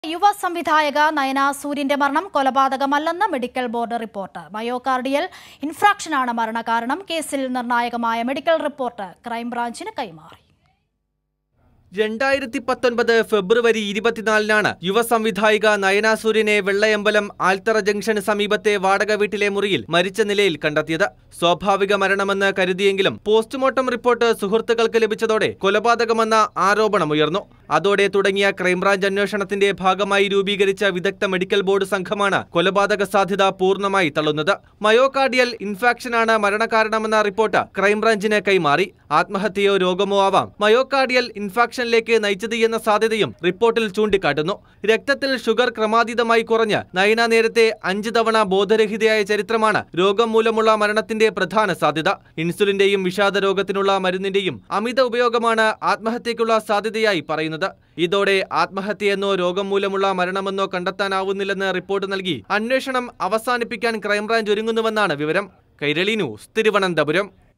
യുവ സംവിധായക നയന സൂര്യന്റെ മരണം കൊലപാതകമല്ലെന്ന് മെഡിക്കൽ ബോർഡ് റിപ്പോർട്ട് മയോകാർഡിയൽ ഇൻഫ്രാക്ഷനാണ് മരണകാരണം കേസിൽ നിർണായകമായ മെഡിക്കൽ റിപ്പോർട്ട് ക്രൈംബ്രാഞ്ചിന് കൈമാറി രണ്ടായിരത്തി പത്തൊൻപത് ഫെബ്രുവരി ഇരുപത്തിനാലിനാണ് യുവ സംവിധായിക നയന സൂര്യനെ വെള്ളയമ്പലം ആൽത്തറ ജംഗ്ഷന് സമീപത്തെ വാടക വീട്ടിലെ മുറിയിൽ മരിച്ച നിലയിൽ കണ്ടെത്തിയത് സ്വാഭാവിക മരണമെന്ന് കരുതിയെങ്കിലും പോസ്റ്റ്മോർട്ടം റിപ്പോർട്ട് സുഹൃത്തുക്കൾക്ക് ലഭിച്ചതോടെ കൊലപാതകമെന്ന ആരോപണമുയർന്നു അതോടെ തുടങ്ങിയ ക്രൈംബ്രാഞ്ച് അന്വേഷണത്തിന്റെ ഭാഗമായി രൂപീകരിച്ച വിദഗ്ധ മെഡിക്കൽ ബോർഡ് സംഘമാണ് കൊലപാതക സാധ്യത പൂർണ്ണമായി തള്ളുന്നത് മയോകാർഡിയൽ ഇൻഫാക്ഷനാണ് മരണകാരണമെന്ന റിപ്പോർട്ട് ക്രൈംബ്രാഞ്ചിന് കൈമാറി ആത്മഹത്യയോ രോഗമോ ആവാം മയോകാർഡിയൽ ഇൻഫാക്ഷനിലേക്ക് നയിച്ചത് എന്ന സാധ്യതയും റിപ്പോർട്ടിൽ ചൂണ്ടിക്കാട്ടുന്നു രക്തത്തിൽ ഷുഗർ ക്രമാതീതമായി കുറഞ്ഞ് നയന നേരത്തെ അഞ്ച് തവണ ബോധരഹിതയായ ചരിത്രമാണ് രോഗം മൂലമുള്ള മരണത്തിന്റെ പ്രധാന സാധ്യത ഇൻസുലിന്റെയും വിഷാദ രോഗത്തിനുള്ള മരുന്നിന്റെയും അമിത ഉപയോഗമാണ് ആത്മഹത്യയ്ക്കുള്ള സാധ്യതയായി പറയുന്നത് ഇതോടെ ആത്മഹത്യയെന്നോ രോഗം മൂലമുള്ള മരണമെന്നോ കണ്ടെത്താനാവുന്നില്ലെന്ന് റിപ്പോർട്ട് നൽകി അന്വേഷണം അവസാനിപ്പിക്കാൻ ക്രൈംബ്രാഞ്ച് ഒരുങ്ങുന്നുവെന്നാണ് വിവരം കൈരളി ന്യൂസ് തിരുവനന്തപുരം